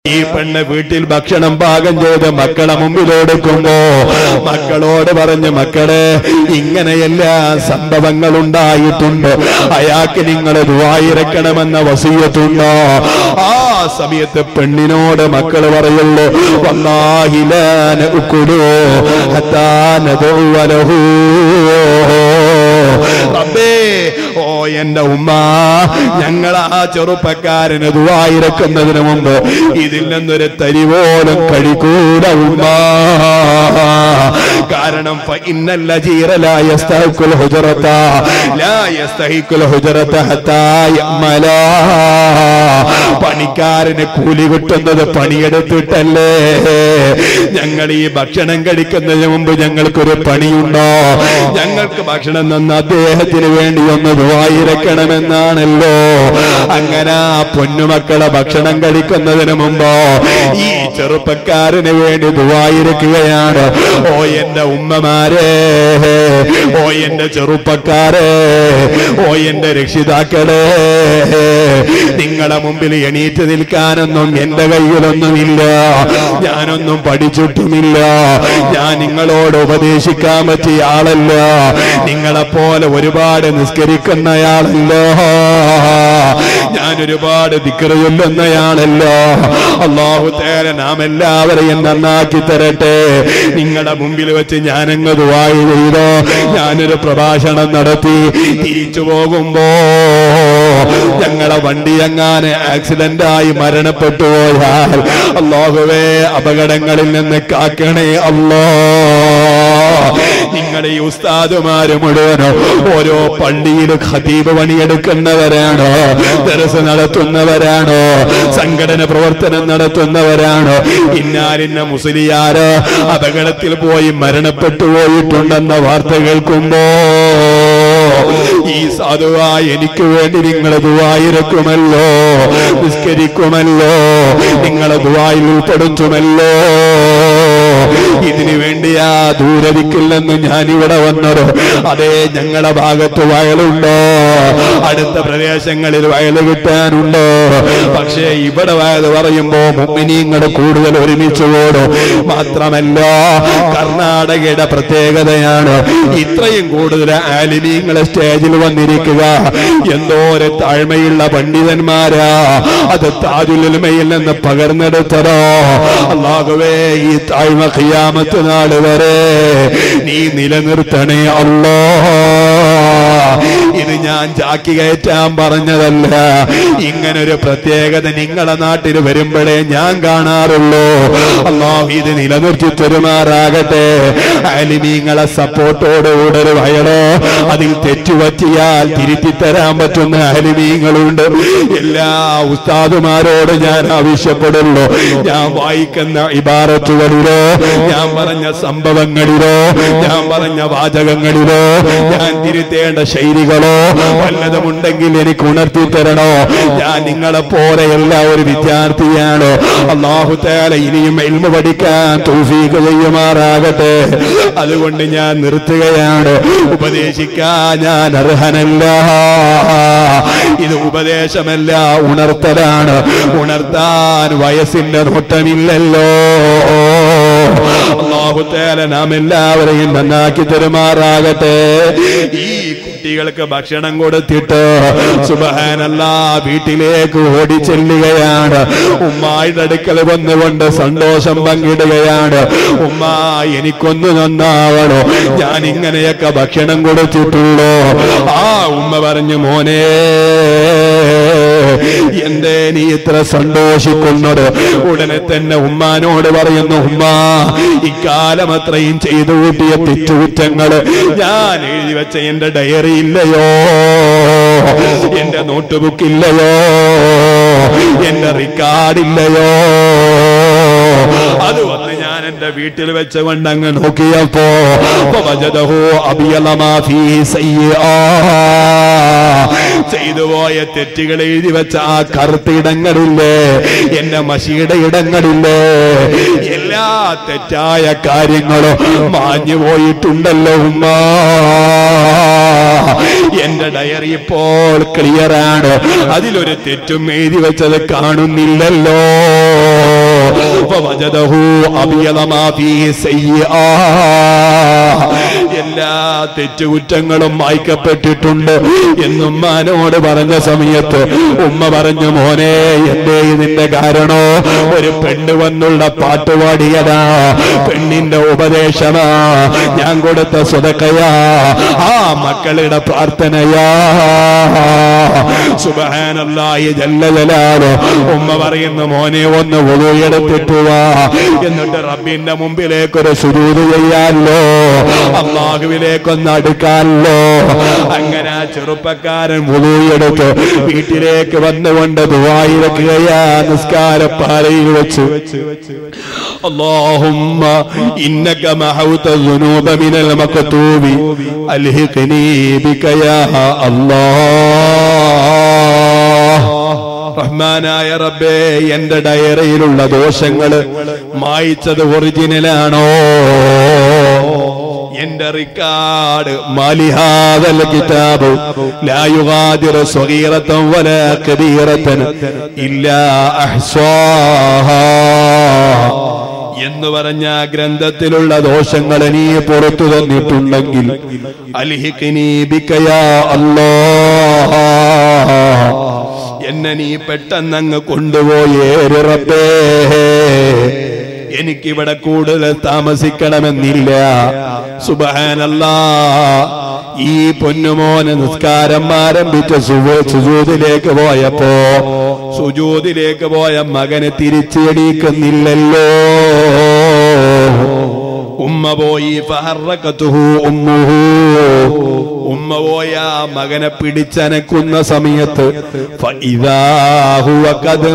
ഈ പെണ്ണ് വീട്ടിൽ ഭക്ഷണം പാകം ചെയ്ത് മക്കളെ മുമ്പിൽ കൊടുക്കുമ്പോ മക്കളോട് പറഞ്ഞ് മക്കളെ ഇങ്ങനെയെല്ലാ സംഭവങ്ങൾ ഉണ്ടായിട്ടുണ്ട് അയാൾക്ക് നിങ്ങൾ ദുവായിരക്കണമെന്ന വസീയത്തുണ്ടോ ആ സമയത്ത് പെണ്ണിനോട് മക്കൾ പറയുള്ളൂ വന്നാഹിലാന ഉക്കുടോ ഹത്താനതോവലഹൂ റബ്ബേ ഓ എന്റെ ഉമ്മ ഞങ്ങൾ ആ ചെറുപ്പക്കാരന് ദുവായിരക്കുന്നതിന് മുമ്പ് ഇതിൽ നിന്നൊരു തരി പോലും കഴിക്കൂല ഉമ്മ കാരണം ഫ ഇന്നല്ല ജീറലായ ഹുജറത്ത ലാ യസ്തഹിക്കുൽ ഹുജറത്ത ഹത്താ യഅമലാ പണിക്കാരന് കൂലി കിട്ടുന്നത് പണിയെടുത്തിട്ടല്ലേ ഞങ്ങൾ ഈ ഭക്ഷണം കഴിക്കുന്നതിന് മുമ്പ് ഞങ്ങൾക്കൊരു പണിയുണ്ടോ ഞങ്ങൾക്ക് ഭക്ഷണം തന്ന അദ്ദേഹത്തിന് വേണ്ടി ഒന്ന് ദുവായിരക്കണമെന്നാണല്ലോ അങ്ങനെ ആ പൊന്നുമക്കളെ ഭക്ഷണം കഴിക്കുന്നതിന് മുമ്പോ ഈ ചെറുപ്പക്കാരന് വേണ്ടി ദുവായിരക്കുകയാണ് ഓ എന്റെ ഉമ്മമാരെ ഓ എന്റെ ചെറുപ്പക്കാരെ ഓ എന്റെ രക്ഷിതാക്കളെ നിങ്ങളെ മുമ്പിൽ എണീറ്റ് നിൽക്കാനൊന്നും എന്റെ കയ്യിലൊന്നുമില്ല ഞാനൊന്നും പഠിച്ചിട്ടുമില്ല ഞാൻ നിങ്ങളോട് ഉപദേശിക്കാൻ പറ്റിയ ആളല്ല നിങ്ങളെപ്പോലെ ഒരുപാട് നിസ്കരിക്കുന്നയാളല്ല ഞാൻ ഒരുപാട് ദിക്കറ് ചൊല്ലുന്നയാളല്ലോ അള്ളാഹു തേര നാം എല്ലാവരെയും നന്നാക്കി തരട്ടെ നിങ്ങളുടെ മുമ്പിൽ വെച്ച് ഞാനങ്ങ് ദുവായി ചെയ്തോ ഞാനൊരു പ്രഭാഷണം നടത്തി തിരിച്ചു പോകുമ്പോ ഞങ്ങളെ വണ്ടി എങ്ങാന് ആക്സിഡന്റ് ആയി മരണപ്പെട്ടു പോയാൽ അള്ളാഹുവേ അപകടങ്ങളിൽ നിന്ന് കാക്കണേ അല്ലോ നിങ്ങളുടെ ഈ ഉസ്താദുമാര് മുഴുവനോ ഓരോ പള്ളിയിൽ ഖതീബ് പണിയെടുക്കുന്നവരാണോ ദർസ് നടത്തുന്നവരാണോ സംഘടന പ്രവർത്തനം നടത്തുന്നവരാണോ ഇന്നാലിന്ന മുസ്ലിയാര് അപകടത്തിൽ പോയി മരണപ്പെട്ടു പോയിട്ടുണ്ടെന്ന വാർത്ത കേൾക്കുമ്പോ ഈ സാധുവായി എനിക്ക് വേണ്ടി നിങ്ങൾ ദുവായിരക്കുമല്ലോ നിസ്കരിക്കുമല്ലോ നിങ്ങളെ ദുവായിൽ ഉൾപ്പെടുത്തുമല്ലോ ഇതിനു വേണ്ടിയാ ദൂരതിക്കിൽ നിന്ന് ഞാൻ ഇവിടെ വന്നത് അതേ ഞങ്ങളുടെ ഭാഗത്ത് വയലുണ്ടോ അടുത്ത പ്രദേശങ്ങളിൽ വയല് കിട്ടാനുണ്ടോ പക്ഷേ ഇവിടെ വയത് പറയുമ്പോ മുമ്മിനിങ്ങൾ കൂടുതൽ ഒരുമിച്ച് ഓടും മാത്രമല്ല കർണാടകയുടെ പ്രത്യേകതയാണ് ഇത്രയും കൂടുതൽ ആലിനീങ്ങളെ സ്റ്റേജിൽ വന്നിരിക്കുക എന്തോ ഒരു താഴ്മയുള്ള പണ്ഡിതന്മാരാ അത് താജുലുമയിൽ നിന്ന് പകർന്നെടുത്തതോ അള്ളാഹുവേ ഈ താഴ്മ ഖിയാമത്ത് നാൾ വരെ നീ നിലനിർത്തണേ അല്ലോ ഇത് ഞാൻ ചാക്കി കയറ്റാൻ പറഞ്ഞതല്ല ഇങ്ങനൊരു പ്രത്യേകത നിങ്ങളെ നാട്ടിൽ വരുമ്പോഴേ ഞാൻ കാണാറുള്ളൂ അള്ളാഹു ഇത് നിലനിർത്തി തരുമാറാകട്ടെ അലിമീങ്ങളെ സപ്പോർട്ടോടുകൂടെ ഒരു വയലോ അതിൽ തെറ്റുപറ്റിയാൽ തിരുത്തി തരാൻ പറ്റുന്ന അലിമീങ്ങളുണ്ട് എല്ലാ ഉസ്താദുമാരോട് ഞാൻ ആവശ്യപ്പെടുള്ളൂ ഞാൻ വായിക്കുന്ന ഇബാറത്തുകളിലോ ഞാൻ പറഞ്ഞ സംഭവങ്ങളിലോ ഞാൻ പറഞ്ഞ വാചകങ്ങളിലോ ഞാൻ തിരുത്തേണ്ട ശൈലികളോ വല്ലതുമുണ്ടെങ്കിൽ എനിക്ക് ഉണർത്തി തരണോ ഞാൻ നിങ്ങളെ പോലെയല്ല ഒരു വിദ്യാർത്ഥിയാണ് അള്ളാഹു തേല ഇനിയും എൽമ പഠിക്കാൻ തൗഫീഖ് ചെയ്യുമാറാകട്ടെ അതുകൊണ്ട് ഞാൻ നിർത്തുകയാണ് ഉപദേശിക്കാൻ ഞാൻ അർഹനല്ല ഇത് ഉപദേശമല്ല ഉണർത്തലാണ് ഉണർത്താൻ വയസ്സിന്റെ നോട്ടമില്ലല്ലോ അള്ളാഹു തേല നാം എല്ലാവരെയും നന്നാക്കി തരുമാറാകട്ടെ ഈ കുട്ടികൾക്ക് ഭക്ഷണം കൊടുത്തിട്ട് സുബഹാനല്ല വീട്ടിലേക്ക് ഓടി ചെല്ലുകയാണ് ഉമ്മായുടെ അടുക്കൽ വന്നുകൊണ്ട് സന്തോഷം പങ്കിടുകയാണ് ഉമ്മ എനിക്കൊന്നു നന്നാവണോ ഞാൻ ഇങ്ങനെയൊക്കെ ഭക്ഷണം കൊടുത്തിട്ടുള്ളൂ ആ ഉമ്മ പറഞ്ഞു മോനെ എന്തേ നീ ഇത്ര സന്തോഷിക്കുന്നത് ഉടനെ തന്നെ ഉമ്മാനോട് പറയുന്നു ഉമ്മ ഇക്കാലം അത്രയും ചെയ്തു കൂട്ടിയ തെറ്റുകുറ്റങ്ങള് ഞാൻ എഴുതി വെച്ച എന്റെ ഡയറി ഇല്ലയോ എന്റെ നോട്ട് ബുക്ക് ഇല്ലയോ എന്റെ റിക്കാർഡ് ഇല്ലയോ അത് വന്ന് ഞാൻ എന്റെ വീട്ടിൽ വെച്ചുകൊണ്ട് അങ്ങ് നോക്കിയപ്പോ വജദഹു അബിയലമാ ഫീ സയ്യിആ. ചെയ്തു പോയ തെറ്റുകൾ എഴുതി വെച്ച ആ കറുത്ത ഇടങ്ങളില്ലേ എന്റെ മഷിയുടെ ഇടങ്ങളില്ലേ എല്ലാ തെറ്റായ കാര്യങ്ങളും മാഞ്ഞു പോയിട്ടുണ്ടല്ലോ ഉമ്മ എന്റെ ഡയറി ഇപ്പോൾ ക്ലിയർ ആണ് അതിലൊരു തെറ്റും എഴുതി വെച്ചത് കാണുന്നില്ലല്ലോ വവജദഹു അബിയദ മാ ഫീഹി സയ്യിആ. എല്ലാ തെറ്റുകുറ്റങ്ങളും മായ്ക്കപ്പെട്ടിട്ടുണ്ട് എന്നും മാനോട് പറഞ്ഞ സമയത്ത് ഉമ്മ പറഞ്ഞു മോനെ എന്തേ ഇതിന്റെ കാരണോ ഒരു പെണ്ണ് വന്നുള്ള പാട്ടുപാടിയതാ പെണ്ണിന്റെ ഉപദേശമാ ഞാൻ കൊടുത്ത സ്വതക്കയാ ആ മക്കളുടെ പ്രാർത്ഥനയാ സുബഹാനല്ലാഹി ജല്ല ജലാലോ ഉമ്മ പറയുന്നു മോനെ ഒന്ന് ഒതുയെടുത്തിട്ട് വാ എന്നിട്ട് റബ്ബിന്റെ മുമ്പിലേക്ക് ഒരു സുജൂത് ചെയ്യാല്ലോ അള്ളാഹുവിലേക്കൊന്ന് അടുക്കാല്ലോ അങ്ങനെ ആ ചെറുപ്പക്കാരൻ മുതുയെടുത്ത് വീട്ടിലേക്ക് വന്നുകൊണ്ട് ദുവായിരക്കുകയാ നിസ്കാരപ്പാലയിൽ വെച്ച് اللهم إنك محوت الذنوب من المكتوب ألهقني بك يا الله റഹ്മാനായ റബ്ബേ എന്റെ ഡയറിയിലുള്ള ദോഷങ്ങള് മായിച്ചത് ഒറിജിനലാണോ എന്റെ റിക്കാർഡ് മാലിഹാദൽ കിതാബ് ലാ യുഗാദിറു സ്വഗീറത്തൻ വലാ കബീറത്തൻ ഇല്ലാ അഹ്സാഹാ എന്ന് പറഞ്ഞ ആ ഗ്രന്ഥത്തിലുള്ള ദോഷങ്ങൾ നീ പുറത്തു തന്നിട്ടുണ്ടെങ്കിൽ അൽഹിഖ്നി ബിക്കയാ അല്ലാഹ് എന്നെ നീ പെട്ടെന്നങ്ങ് കൊണ്ടുപോയേ റബ്ബേ എനിക്കിവിടെ കൂടുതൽ താമസിക്കണമെന്നില്ല സുബഹാനല്ലാ ഈ പൊന്നുമോന് നിസ്കാരം ആരംഭിച്ച സുജൂതിലേക്ക് പോയപ്പോ സുജൂതിലേക്ക് പോയ മകനെ തിരിച്ചെണീക്കുന്നില്ലല്ലോ ഉമ്മ പോയി ഫഹറക്കത്തുഹു ഉമ്മുഹു ഉമ്മ പോയ ആ മകനെ പിടിച്ചനക്കുന്ന സമയത്ത് ഫഇദാ ഹുവ ഖദ്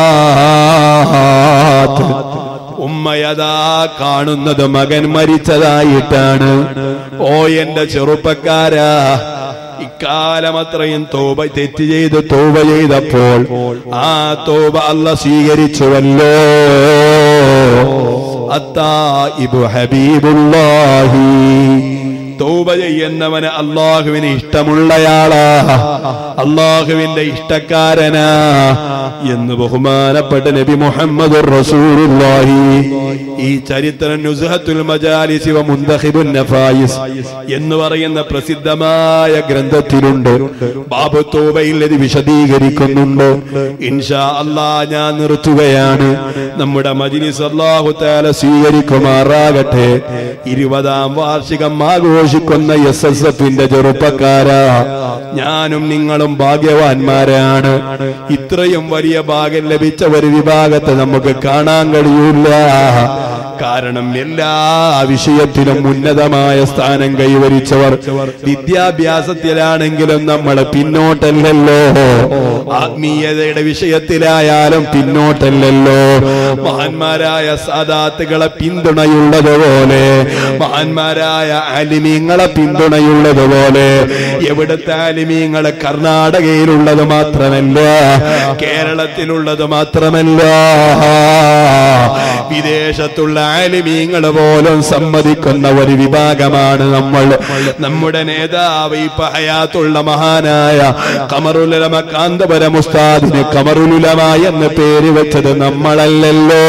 മാത്. ഉമ്മയതാ കാണുന്നത് മകൻ മരിച്ചതായിട്ടാണ് ഓ എന്റെ ചെറുപ്പക്കാരാ ഇക്കാലം അത്രയും തോപ തെറ്റ് ചെയ്ത് തോപ ചെയ്തപ്പോൾ ആ തോപ അല്ല സ്വീകരിച്ചുവല്ലോ അത്തായിബു ഹബീബുല്ലാഹി തൗബ ചെയ്യുന്നവന് അള്ളാഹുവിന് ഇഷ്ടമുള്ളയാളാ അള്ളാഹുവിന്റെ ഇഷ്ടക്കാരനാ എന്ന് ബഹുമാനപ്പെട്ട നബി മുഹമ്മദ് റസൂലുള്ളാഹി ഈ ചരിത്രം നുസ്ഹത്തുൽ മജാലിസി വ മുന്തഖിബുൻ നഫായിസ് എന്ന് പറയുന്ന പ്രസിദ്ധമായ ഗ്രന്ഥത്തിലുണ്ട് ബാബു തൗബയിൽ ഇത് വിശദീകരിക്കുന്നുണ്ട് ഇൻഷാ അല്ലാ ഞാൻ നിർത്തുകയാണ് നമ്മുടെ മജ്ലിസ് അല്ലാഹു തആല സ്വീകരിക്കുമാറാകട്ടെ ഇരുപതാം വാർഷികം ആഘോഷിക്കുന്ന എസ് എസ് എഫിന്റെ ചെറുപ്പക്കാരാ ഞാനും നിങ്ങളും ഭാഗ്യവാന്മാരാണ് ഇത്രയും വലിയ ഭാഗ്യം ലഭിച്ച ഒരു വിഭാഗത്തെ നമുക്ക് കാണാൻ കഴിയൂല കാരണം എല്ലാ വിഷയത്തിലും ഉന്നതമായ സ്ഥാനം കൈവരിച്ചവർ വിദ്യാഭ്യാസത്തിലാണെങ്കിലും നമ്മൾ പിന്നോട്ടല്ലല്ലോ ആത്മീയതയുടെ വിഷയത്തിലായാലും പിന്നോട്ടല്ലല്ലോ മഹാന്മാരായ സാദാത്തുകളെ പിന്തുണയുള്ളതുപോലെ മഹാന്മാരായ ആലിമീങ്ങളെ പിന്തുണയുള്ളതുപോലെ എവിടുത്തെ ആലിമീങ്ങള് കർണാടകയിലുള്ളത് മാത്രമല്ല കേരളത്തിലുള്ളത് മാത്രമല്ല വിദേശത്തുള്ള ആലിമീങ്ങൾ പോലും സമ്മതിക്കുന്ന ഒരു വിഭാഗമാണ് നമ്മൾ നമ്മുടെ നേതാവ് ഇപ്പൊ ഹയാത്തുള്ള മഹാനായ കമറുലമ കാന്തപുരം ഉസ്താദിന് കമറുലുലമ എന്ന് പേര് വെച്ചത് നമ്മളല്ലല്ലോ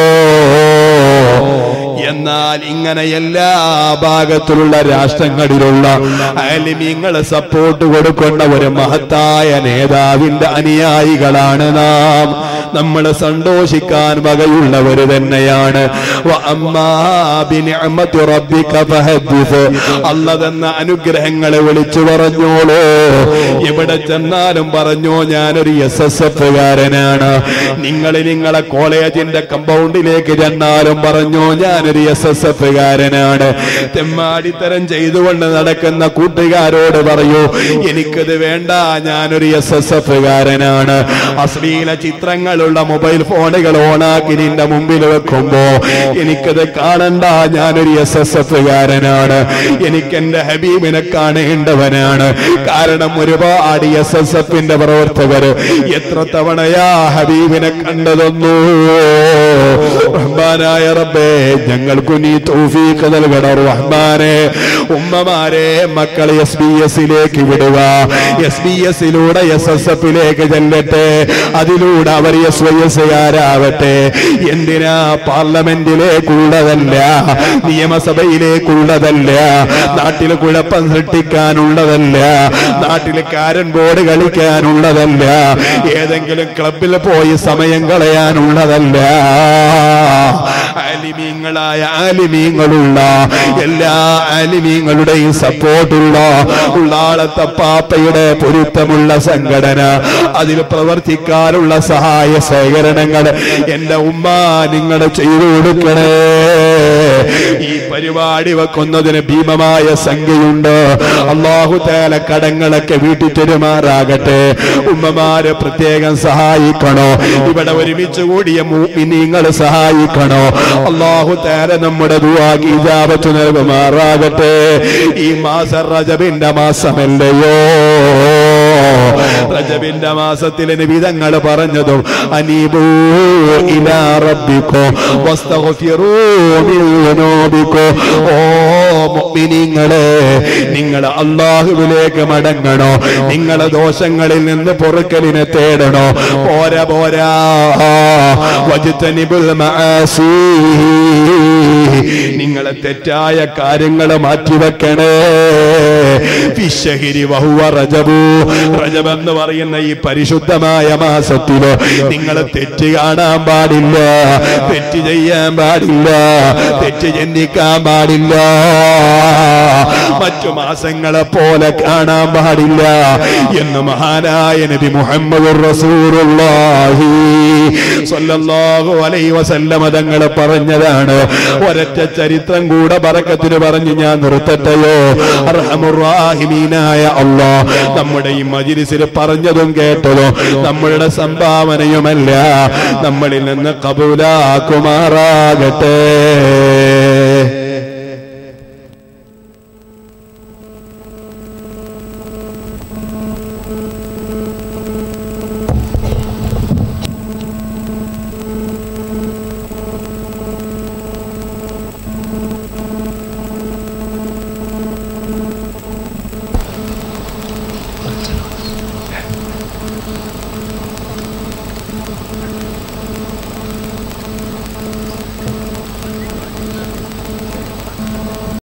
എന്നാൽ ഇങ്ങനെ എല്ലാ ഭാഗത്തിലുള്ള രാഷ്ട്രങ്ങളിലുള്ള ആലിമീങ്ങളെ സപ്പോർട്ട് കൊടുക്കുന്ന ഒരു മഹത്തായ നേതാവിന്റെ അനുയായികളാണ് നാം നമ്മൾ സന്തോഷിക്കാൻ വകയുള്ളവര് തന്നെയാണ് വ അമ്മാ ബിനിഅമത്തി റബ്ബിക ഫഹദ്ദിസ്. അല്ല തന്ന അനുഗ്രഹങ്ങളെ വിളിച്ചു പറഞ്ഞോളൂ എവിടെ ചെന്നാലും പറഞ്ഞോ ഞാനൊരു എസ് എസ് എഫ് കാരനാണ് നിങ്ങൾ നിങ്ങളെ കോളേജിന്റെ കമ്പൗണ്ടിലേക്ക് ചെന്നാലും പറഞ്ഞോ ഞാനൊരു എസ് എസ് എഫ് കാരനാണ് തെമ്മാടിത്തരം ചെയ്തുകൊണ്ട് നടക്കുന്ന കൂട്ടുകാരോട് പറയൂ എനിക്കത് വേണ്ട ഞാനൊരു എസ് എസ് എഫ് കാരനാണ് അശ്ലീല ചിത്രങ്ങളുള്ള മൊബൈൽ ഫോണുകൾ ഓണാക്കി നിന്റെ മുമ്പിൽ വെക്കുമ്പോ എനിക്കത് കാണണ്ട ഞാനൊരു എസ് എസ് എഫ് കാരനാണ് എനിക്ക് എന്റെ ഹബീബിനെ കാണേണ്ടവനാണ് കാരണം ഒരുപാട് എസ് എസ് എഫിന്റെ പ്രവർത്തകർ എത്ര തവണയാ ഹബീബിനെ കണ്ടതൊന്നു റഹ്മാനായ റബ്ബേ ഞങ്ങൾക്ക് നീ തൗഫീഖ് നൽകണം റഹ്മാനെ ഉമ്മമാരെ മക്കളെ എസ് ബി എസിലേക്ക് വിടുക എസ് ബി എസിലൂടെ എസ് എസ് എഫിലേക്ക് ചെല്ലട്ടെ അതിലൂടെ അവർ എസ് വൈ എസ് ആരാവട്ടെ എന്തിനാ പാർലമെന്റിലേക്കുള്ളതല്ല നിയമസഭയിലേക്കുള്ളതല്ല നാട്ടിൽ കുഴപ്പം സൃഷ്ടിക്കാനുള്ളതല്ല നാട്ടിൽ കാരൻ ബോർഡ് കളിക്കാനുള്ളതല്ല ഏതെങ്കിലും ക്ലബിൽ പോയി സമയം കളയാനുള്ളതല്ല ആലിമീങ്ങളായ ആലിമീങ്ങളുള്ള എല്ലാ ആലിമീങ്ങളുടെയും സപ്പോർട്ടുള്ള ഉള്ളാളത്തെ പാപ്പയുടെ പൊരുത്തമുള്ള സംഘടന അതിൽ പ്രവർത്തിക്കാനുള്ള സഹായ സഹകരണങ്ങൾ എന്റെ ഉമ്മ നിങ്ങൾ ചെയ്തു കൊടുക്കണേ ഈ പരിപാടി വെക്കുന്നതിന് ഭീമമായ സംഖ്യയുണ്ട് അള്ളാഹു തേല കടങ്ങളൊക്കെ വീട്ടിൽ തെരുമാറാകട്ടെ ഉമ്മമാരെ പ്രത്യേകം സഹായിക്കണോ ഇവിടെ ഒരുമിച്ച് കൂടിയ നിങ്ങൾ സഹായിക്കണോ അള്ളാഹു തേല നമ്മുടെ ദുവാക്ക് ഇജാബത്ത് നൽകുമാറാകട്ടെ ഈ മാസം റജബിന്റെ മാസമല്ലയോ റജബിന്റെ മാസത്തിൽ നിവിധങ്ങൾ പറഞ്ഞതും അനീബൂ ഇലാ റബ്ബിക്കോ വസ്തഗ്ഫിറൂ മിൻ ദുനൂബിക്കോ ഓ മുഅ്മിനീങ്ങളെ നിങ്ങൾ അള്ളാഹുവിലേക്ക് മടങ്ങണോ നിങ്ങളെ ദോഷങ്ങളിൽ നിന്ന് പൊറുക്കലിനെ തേടണോ പോരാ പോരാ വജ്തനിബുൽ മആസി നിങ്ങളെ തെറ്റായ കാര്യങ്ങൾ മാറ്റിവെക്കണേ ഫിശഹിരി വഹുവ റജബു റജബ് എന്ന് പറയുന്ന ഈ പരിശുദ്ധമായ മാസത്തില് നിങ്ങൾ തെറ്റ് കാണാൻ പാടില്ല തെറ്റ് ചെയ്യാൻ പാടില്ല തെറ്റ് ചിന്തിക്കാൻ പാടില്ല മറ്റു മാസങ്ങളെ പോലെ കാണാൻ പാടില്ല എന്ന് മഹാനായ നബി മുഹമ്മദ് റസൂറുള്ളാഹി സ്വല്ലല്ലാഹു അലൈഹി വസല്ലമ തങ്ങൾ പറഞ്ഞതാണ് ഒരൊറ്റ ചരിത്രം കൂടെ ബറക്കത്തിന് പറഞ്ഞ് ഞാൻ നിർത്തട്ടെയോ അർഹമുറാഹിമീനായ അള്ളാ നമ്മുടെ ഈ മജിലിസിൽ പറഞ്ഞതും കേട്ടതും നമ്മളുടെ സംഭാവനയുമല്ല നമ്മളിൽ നിന്ന് കബൂലാക്കുമാറാകട്ടെ